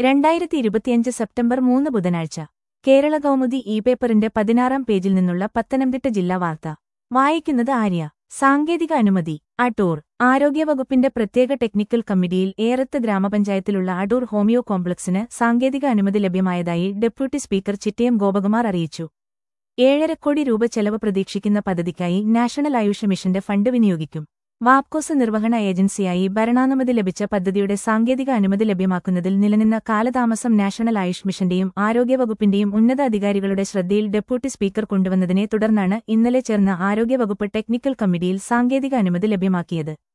രണ്ടായിരത്തി ഇരുപത്തിയഞ്ച് സെപ്റ്റംബർ മൂന്ന് ബുധനാഴ്ച കേരള കൗമുദി ഇ പേപ്പറിന്റെ പതിനാറാം പേജിൽ നിന്നുള്ള പത്തനംതിട്ട ജില്ലാ വാർത്ത വായിക്കുന്നത് ആര്യ സാങ്കേതിക അനുമതി അടൂർ ആരോഗ്യവകുപ്പിന്റെ പ്രത്യേക ടെക്നിക്കൽ കമ്മിറ്റിയിൽ ഏറത്ത് ഗ്രാമപഞ്ചായത്തിലുള്ള അടൂർ ഹോമിയോ കോംപ്ലക്സിന് സാങ്കേതിക അനുമതി ലഭ്യമായതായി ഡെപ്യൂട്ടി സ്പീക്കർ ചിറ്റയം ഗോപകുമാർ അറിയിച്ചു ഏഴര കോടി രൂപ ചെലവ് പ്രതീക്ഷിക്കുന്ന പദ്ധതിക്കായി നാഷണൽ ആയുഷ് മിഷന്റെ ഫണ്ട് വിനിയോഗിക്കും വാപ്കോസ് നിർവഹണ ഏജൻസിയായി ഭരണാനുമതി ലഭിച്ച പദ്ധതിയുടെ സാങ്കേതിക അനുമതി ലഭ്യമാക്കുന്നതിൽ നിലനിന്ന കാലതാമസം നാഷണൽ ആയുഷ് മിഷന്റെയും ആരോഗ്യവകുപ്പിന്റെയും ഉന്നത അധികാരികളുടെ ശ്രദ്ധയിൽ ഡെപ്യൂട്ടി സ്പീക്കർ കൊണ്ടുവന്നതിനെ തുടർന്നാണ് ഇന്നലെ ചേർന്ന ആരോഗ്യവകുപ്പ് ടെക്നിക്കൽ കമ്മിറ്റിയിൽ സാങ്കേതിക അനുമതി ലഭ്യമാക്കിയത്